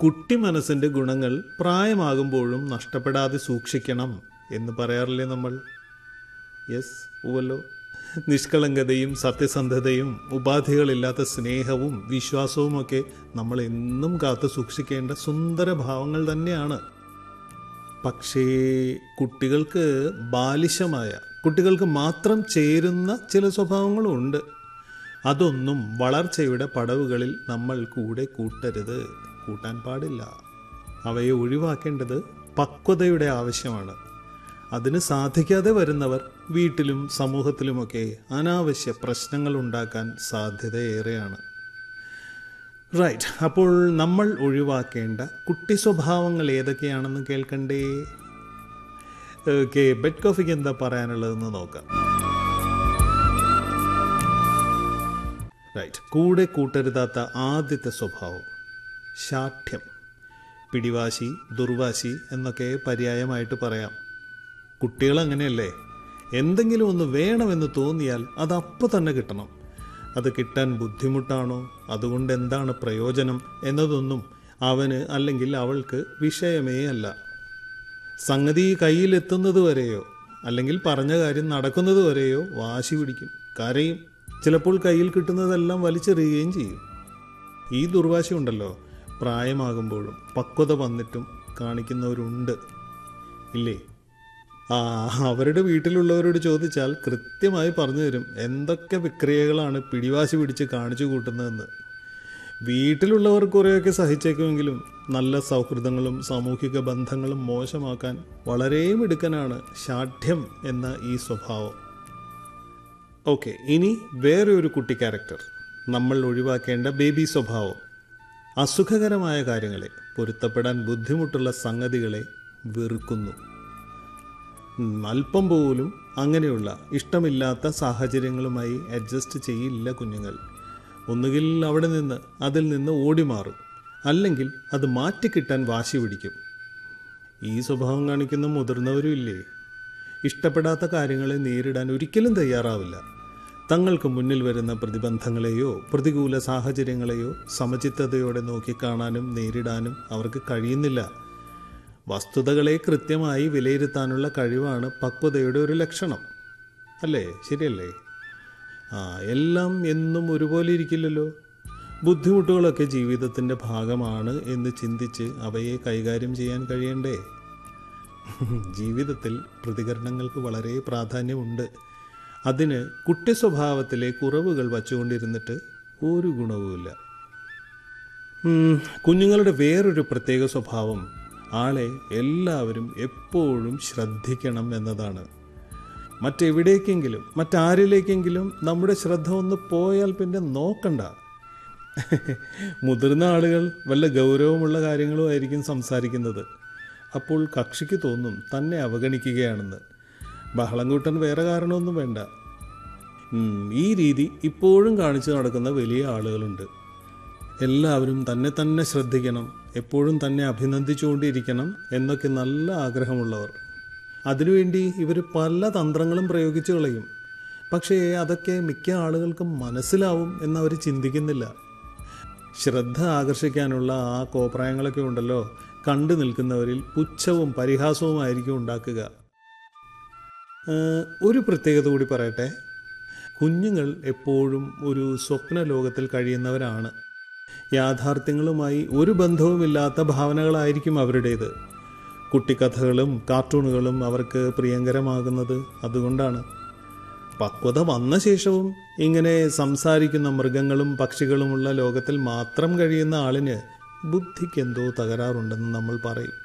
കുട്ടി മനസ്സിൻ്റെ ഗുണങ്ങൾ പ്രായമാകുമ്പോഴും നഷ്ടപ്പെടാതെ സൂക്ഷിക്കണം എന്ന് പറയാറില്ലേ നമ്മൾ യെസ് ഉവല്ലോ നിഷ്കളങ്കതയും സത്യസന്ധതയും ഉപാധികളില്ലാത്ത സ്നേഹവും വിശ്വാസവുമൊക്കെ നമ്മൾ എന്നും കാത്തു സൂക്ഷിക്കേണ്ട സുന്ദര ഭാവങ്ങൾ തന്നെയാണ് പക്ഷേ കുട്ടികൾക്ക് ബാലിശമായ കുട്ടികൾക്ക് മാത്രം ചേരുന്ന ചില സ്വഭാവങ്ങളും ഉണ്ട് അതൊന്നും വളർച്ചയുടെ പടവുകളിൽ നമ്മൾ കൂടെ കൂട്ടരുത് കൂട്ടാൻ പാടില്ല അവയെ ഒഴിവാക്കേണ്ടത് പക്വതയുടെ ആവശ്യമാണ് അതിന് സാധിക്കാതെ വരുന്നവർ വീട്ടിലും സമൂഹത്തിലുമൊക്കെ അനാവശ്യ പ്രശ്നങ്ങൾ ഉണ്ടാക്കാൻ സാധ്യതയേറെയാണ് റൈറ്റ് അപ്പോൾ നമ്മൾ ഒഴിവാക്കേണ്ട കുട്ടി സ്വഭാവങ്ങൾ ഏതൊക്കെയാണെന്ന് കേൾക്കണ്ടേ ഓക്കെ ബെഡ് കോഫിക്ക് എന്താ പറയാനുള്ളതെന്ന് നോക്കാം റൈറ്റ് കൂടെ കൂട്ടരുതാത്ത ആദ്യത്തെ സ്വഭാവം ശാഠ്യം പിടിവാശി ദുർവാശി എന്നൊക്കെ പര്യായമായിട്ട് പറയാം കുട്ടികൾ അങ്ങനെയല്ലേ എന്തെങ്കിലും ഒന്ന് വേണമെന്ന് തോന്നിയാൽ അത് അപ്പോൾ തന്നെ കിട്ടണം അത് കിട്ടാൻ ബുദ്ധിമുട്ടാണോ അതുകൊണ്ട് എന്താണ് പ്രയോജനം എന്നതൊന്നും അവന് അല്ലെങ്കിൽ അവൾക്ക് വിഷയമേ അല്ല സംഗതി കയ്യിലെത്തുന്നത് വരെയോ അല്ലെങ്കിൽ പറഞ്ഞ കാര്യം നടക്കുന്നത് വരെയോ വാശി പിടിക്കും കരയും ചിലപ്പോൾ കയ്യിൽ കിട്ടുന്നതെല്ലാം വലിച്ചെറിയുകയും ചെയ്യും ഈ ദുർവാശി ഉണ്ടല്ലോ പ്രായമാകുമ്പോഴും പക്വത വന്നിട്ടും കാണിക്കുന്നവരുണ്ട് ഇല്ലേ ആ അവരുടെ വീട്ടിലുള്ളവരോട് ചോദിച്ചാൽ കൃത്യമായി പറഞ്ഞു തരും എന്തൊക്കെ വിക്രിയകളാണ് പിടിവാശി പിടിച്ച് കാണിച്ചു കൂട്ടുന്നതെന്ന് വീട്ടിലുള്ളവർ കുറേയൊക്കെ സഹിച്ചേക്കുമെങ്കിലും നല്ല സൗഹൃദങ്ങളും സാമൂഹിക ബന്ധങ്ങളും മോശമാക്കാൻ വളരെ മിടുക്കനാണ് ശാഠ്യം എന്ന ഈ സ്വഭാവം ഓക്കെ ഇനി വേറെ ഒരു കുട്ടി ക്യാരക്ടർ നമ്മൾ ഒഴിവാക്കേണ്ട ബേബി സ്വഭാവം അസുഖകരമായ കാര്യങ്ങളെ പൊരുത്തപ്പെടാൻ ബുദ്ധിമുട്ടുള്ള സംഗതികളെ വെറുക്കുന്നു ഉം, അല്പം പോലും അങ്ങനെയുള്ള ഇഷ്ടമില്ലാത്ത സാഹചര്യങ്ങളുമായി അഡ്ജസ്റ്റ് ചെയ്യില്ല കുഞ്ഞുങ്ങൾ ഒന്നുകിൽ അവിടെ നിന്ന് അതിൽ നിന്ന് ഓടി മാറും അല്ലെങ്കിൽ അത് മാറ്റിക്കിട്ടാൻ വാശി പിടിക്കും ഈ സ്വഭാവം കാണിക്കുന്ന മുതിർന്നവരും ഇല്ലേ ഇഷ്ടപ്പെടാത്ത കാര്യങ്ങളെ നേരിടാൻ ഒരിക്കലും തയ്യാറാവില്ല തങ്ങൾക്ക് മുന്നിൽ വരുന്ന പ്രതിബന്ധങ്ങളെയോ പ്രതികൂല സാഹചര്യങ്ങളെയോ സമചിത്തതയോടെ നോക്കിക്കാണാനും നേരിടാനും അവർക്ക് കഴിയുന്നില്ല വസ്തുതകളെ കൃത്യമായി വിലയിരുത്താനുള്ള കഴിവാണ് പക്വതയുടെ ഒരു ലക്ഷണം അല്ലേ ശരിയല്ലേ ആ എല്ലാം എന്നും ഒരുപോലെ ഇരിക്കില്ലല്ലോ ബുദ്ധിമുട്ടുകളൊക്കെ ജീവിതത്തിൻ്റെ ഭാഗമാണ് എന്ന് ചിന്തിച്ച് അവയെ കൈകാര്യം ചെയ്യാൻ കഴിയണ്ടേ ജീവിതത്തിൽ പ്രതികരണങ്ങൾക്ക് വളരെ പ്രാധാന്യമുണ്ട് അതിന് കുട്ടി സ്വഭാവത്തിലെ കുറവുകൾ വച്ചുകൊണ്ടിരുന്നിട്ട് ഒരു ഗുണവുമില്ല ഉം, കുഞ്ഞുങ്ങളുടെ വേറൊരു പ്രത്യേക സ്വഭാവം ആളെ എല്ലാവരും എപ്പോഴും ശ്രദ്ധിക്കണം എന്നതാണ് മറ്റെവിടേക്കെങ്കിലും മറ്റാരിലേക്കെങ്കിലും നമ്മുടെ ശ്രദ്ധ ഒന്ന് പോയാൽ പിന്നെ നോക്കണ്ട മുതിർന്ന ആളുകൾ വല്ല ഗൗരവമുള്ള കാര്യങ്ങളും ആയിരിക്കും സംസാരിക്കുന്നത് അപ്പോൾ കക്ഷിക്ക് തോന്നും തന്നെ അവഗണിക്കുകയാണെന്ന് ബഹളം കൂട്ടാൻ വേറെ കാരണമൊന്നും വേണ്ട ഉം, ഈ രീതി ഇപ്പോഴും കാണിച്ചു നടക്കുന്ന വലിയ ആളുകളുണ്ട് എല്ലാവരും തന്നെ തന്നെ ശ്രദ്ധിക്കണം എപ്പോഴും തന്നെ അഭിനന്ദിച്ചുകൊണ്ടിരിക്കണം എന്നൊക്കെ നല്ല ആഗ്രഹമുള്ളവർ അതിനുവേണ്ടി ഇവർ പല തന്ത്രങ്ങളും പ്രയോഗിച്ചു കളയും പക്ഷേ അതൊക്കെ മിക്ക ആളുകൾക്കും മനസ്സിലാവും എന്നവർ ചിന്തിക്കുന്നില്ല ശ്രദ്ധ ആകർഷിക്കാനുള്ള ആ കോപ്രായങ്ങളൊക്കെ ഉണ്ടല്ലോ കണ്ടു നിൽക്കുന്നവരിൽ പുച്ഛവും പരിഹാസവുമായിരിക്കും ഉണ്ടാക്കുക ഏഹ്, ഒരു പ്രത്യേകത കൂടി പറയട്ടെ കുഞ്ഞുങ്ങൾ എപ്പോഴും ഒരു സ്വപ്ന ലോകത്തിൽ കഴിയുന്നവരാണ് യാഥാർത്ഥ്യങ്ങളുമായി ഒരു ബന്ധവുമില്ലാത്ത ഭാവനകളായിരിക്കും അവരുടേത് കുട്ടിക്കഥകളും കാർട്ടൂണുകളും അവർക്ക് പ്രിയങ്കരമാകുന്നത് അതുകൊണ്ടാണ് പക്വത വന്ന ശേഷവും ഇങ്ങനെ സംസാരിക്കുന്ന മൃഗങ്ങളും പക്ഷികളുമുള്ള ലോകത്തിൽ മാത്രം കഴിയുന്ന ആളിന് ബുദ്ധിക്ക് എന്തോ തകരാറുണ്ടെന്ന് നമ്മൾ പറയും